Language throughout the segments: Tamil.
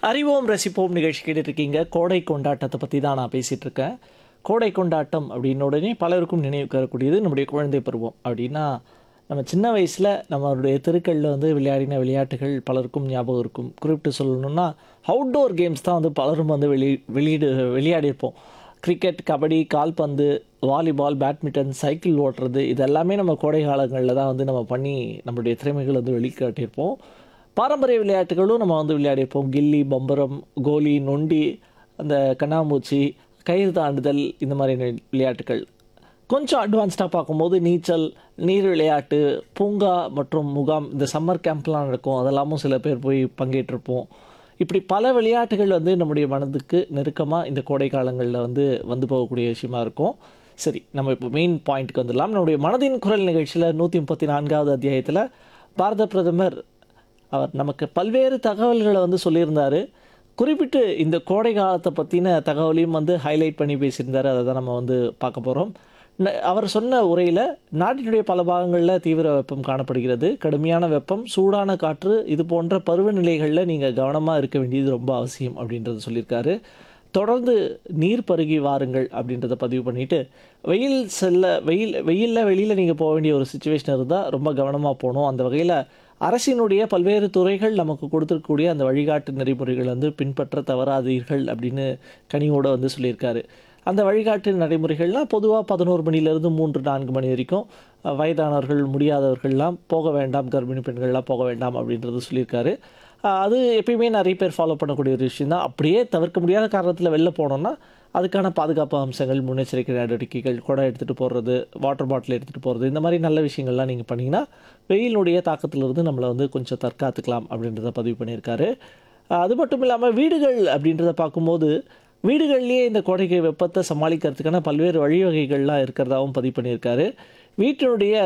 அறிவோம் ரசிப்போம் நிகழ்ச்சி கேட்டுட்டு இருக்கீங்க கோடை கொண்டாட்டத்தை பற்றி தான் நான் பேசிகிட்டு இருக்கேன் கோடை கொண்டாட்டம் அப்படின்ன உடனே பலருக்கும் நினைவுக்கு வரக்கூடியது நம்முடைய குழந்தை பருவம் அப்படின்னா நம்ம சின்ன வயசில் நம்மளுடைய தெருக்களில் வந்து விளையாடின விளையாட்டுகள் பலருக்கும் ஞாபகம் இருக்கும் குறிப்பிட்டு சொல்லணும்னா அவுட்டோர் கேம்ஸ் தான் வந்து பலரும் வந்து வெளி வெளியிடு விளையாடியிருப்போம் கிரிக்கெட் கபடி கால்பந்து வாலிபால் பேட்மிண்டன் சைக்கிள் ஓட்டுறது இதெல்லாமே நம்ம கோடை காலங்களில் தான் வந்து நம்ம பண்ணி நம்மளுடைய திறமைகளை வந்து வெளிக்காட்டியிருப்போம் பாரம்பரிய விளையாட்டுகளும் நம்ம வந்து விளையாடியிருப்போம் கில்லி பம்பரம் கோலி நொண்டி அந்த கண்ணாமூச்சி கயிறு தாண்டுதல் இந்த மாதிரி விளையாட்டுகள் கொஞ்சம் அட்வான்ஸ்டாக பார்க்கும்போது நீச்சல் நீர் விளையாட்டு பூங்கா மற்றும் முகாம் இந்த சம்மர் கேம்ப்லாம் நடக்கும் அதெல்லாமும் சில பேர் போய் பங்கேற்றிருப்போம் இப்படி பல விளையாட்டுகள் வந்து நம்முடைய மனதுக்கு நெருக்கமாக இந்த கோடை காலங்களில் வந்து வந்து போகக்கூடிய விஷயமா இருக்கும் சரி நம்ம இப்போ மெயின் பாயிண்ட்க்கு வந்துடலாம் நம்முடைய மனதின் குரல் நிகழ்ச்சியில் நூற்றி முப்பத்தி நான்காவது அத்தியாயத்தில் பாரத பிரதமர் அவர் நமக்கு பல்வேறு தகவல்களை வந்து சொல்லியிருந்தார் குறிப்பிட்டு இந்த கோடை காலத்தை பற்றின தகவலையும் வந்து ஹைலைட் பண்ணி பேசியிருந்தார் அதை தான் நம்ம வந்து பார்க்க போகிறோம் அவர் சொன்ன உரையில் நாட்டினுடைய பல பாகங்களில் தீவிர வெப்பம் காணப்படுகிறது கடுமையான வெப்பம் சூடான காற்று இது போன்ற பருவநிலைகளில் நீங்கள் கவனமாக இருக்க வேண்டியது ரொம்ப அவசியம் அப்படின்றத சொல்லியிருக்காரு தொடர்ந்து நீர் பருகி வாருங்கள் அப்படின்றத பதிவு பண்ணிவிட்டு வெயில் செல்ல வெயில் வெயிலில் வெளியில் நீங்கள் போக வேண்டிய ஒரு சுச்சுவேஷன் இருந்தால் ரொம்ப கவனமாக போகணும் அந்த வகையில் அரசினுடைய பல்வேறு துறைகள் நமக்கு கொடுத்துருக்கக்கூடிய அந்த வழிகாட்டு நெறிமுறைகள் வந்து பின்பற்ற தவறாதீர்கள் அப்படின்னு கனிவோட வந்து சொல்லியிருக்காரு அந்த வழிகாட்டு நடைமுறைகள்லாம் பொதுவாக பதினோரு மணிலேருந்து மூன்று நான்கு மணி வரைக்கும் வயதானவர்கள் முடியாதவர்கள்லாம் போக வேண்டாம் கர்ப்பிணி பெண்கள்லாம் போக வேண்டாம் அப்படின்றது சொல்லியிருக்காரு அது எப்பயுமே நிறைய பேர் ஃபாலோ பண்ணக்கூடிய ஒரு விஷயம் தான் அப்படியே தவிர்க்க முடியாத காரணத்தில் வெளில போனோம்னா அதுக்கான பாதுகாப்பு அம்சங்கள் முன்னெச்சரிக்கை நடவடிக்கைகள் குடம் எடுத்துகிட்டு போகிறது வாட்டர் பாட்டில் எடுத்துகிட்டு போகிறது இந்த மாதிரி நல்ல விஷயங்கள்லாம் நீங்கள் பண்ணிங்கன்னா வெயிலுடைய தாக்கத்திலிருந்து நம்மளை வந்து கொஞ்சம் தற்காத்துக்கலாம் அப்படின்றத பதிவு பண்ணியிருக்காரு அது மட்டும் இல்லாமல் வீடுகள் அப்படின்றத பார்க்கும்போது வீடுகள்லேயே இந்த கோடைக்கு வெப்பத்தை சமாளிக்கிறதுக்கான பல்வேறு வழிவகைகள்லாம் இருக்கிறதாகவும் பதிவு பண்ணியிருக்காரு வீட்டினுடைய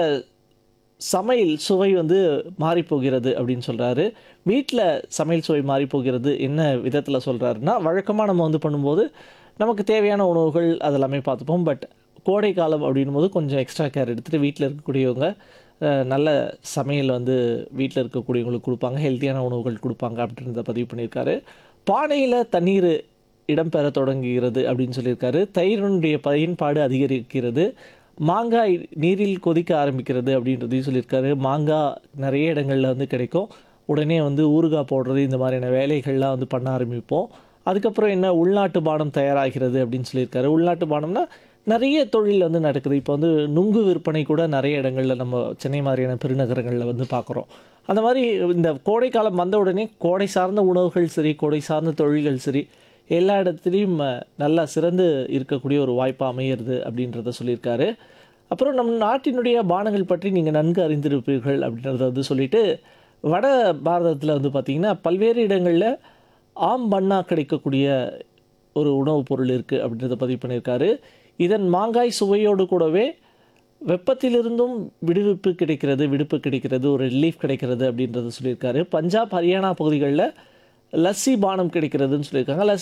சமையல் சுவை வந்து மாறிப்போகிறது அப்படின்னு சொல்கிறாரு வீட்டில் சமையல் சுவை மாறிப்போகிறது என்ன விதத்தில் சொல்கிறாருன்னா வழக்கமாக நம்ம வந்து பண்ணும்போது நமக்கு தேவையான உணவுகள் அதெல்லாமே பார்த்துப்போம் பட் கோடை காலம் அப்படின்னும் போது கொஞ்சம் எக்ஸ்ட்ரா கேர் எடுத்துகிட்டு வீட்டில் இருக்கக்கூடியவங்க நல்ல சமையல் வந்து வீட்டில் இருக்கக்கூடியவங்களுக்கு கொடுப்பாங்க ஹெல்த்தியான உணவுகள் கொடுப்பாங்க அப்படின்றத பதிவு பண்ணியிருக்காரு பானையில் தண்ணீர் இடம்பெற தொடங்குகிறது அப்படின்னு சொல்லியிருக்காரு தயிரினுடைய பயன்பாடு அதிகரிக்கிறது மாங்காய் நீரில் கொதிக்க ஆரம்பிக்கிறது அப்படின்றதையும் சொல்லியிருக்காரு மாங்காய் நிறைய இடங்களில் வந்து கிடைக்கும் உடனே வந்து ஊறுகாய் போடுறது இந்த மாதிரியான வேலைகள்லாம் வந்து பண்ண ஆரம்பிப்போம் அதுக்கப்புறம் என்ன உள்நாட்டு பானம் தயாராகிறது அப்படின்னு சொல்லியிருக்காரு உள்நாட்டு பானம்னா நிறைய தொழில் வந்து நடக்குது இப்போ வந்து நுங்கு விற்பனை கூட நிறைய இடங்களில் நம்ம சென்னை மாதிரியான பெருநகரங்களில் வந்து பார்க்குறோம் அந்த மாதிரி இந்த கோடை காலம் வந்த உடனே கோடை சார்ந்த உணவுகள் சரி கோடை சார்ந்த தொழில்கள் சரி எல்லா இடத்துலையும் நல்லா சிறந்து இருக்கக்கூடிய ஒரு வாய்ப்பாக அமையிறது அப்படின்றத சொல்லியிருக்காரு அப்புறம் நம் நாட்டினுடைய பானங்கள் பற்றி நீங்கள் நன்கு அறிந்திருப்பீர்கள் அப்படின்றத வந்து சொல்லிட்டு வட பாரதத்தில் வந்து பார்த்திங்கன்னா பல்வேறு இடங்களில் ஆம் பண்ணா கிடைக்கக்கூடிய ஒரு உணவுப் பொருள் இருக்குது அப்படின்றத பதிவு பண்ணியிருக்காரு இதன் மாங்காய் சுவையோடு கூடவே வெப்பத்திலிருந்தும் விடுவிப்பு கிடைக்கிறது விடுப்பு கிடைக்கிறது ஒரு ரிலீஃப் கிடைக்கிறது அப்படின்றத சொல்லியிருக்காரு பஞ்சாப் ஹரியானா பகுதிகளில் லஸ்ஸி பானம் கிடைக்கிறதுன்னு சொல்லியிருக்காங்க லஸ்ஸி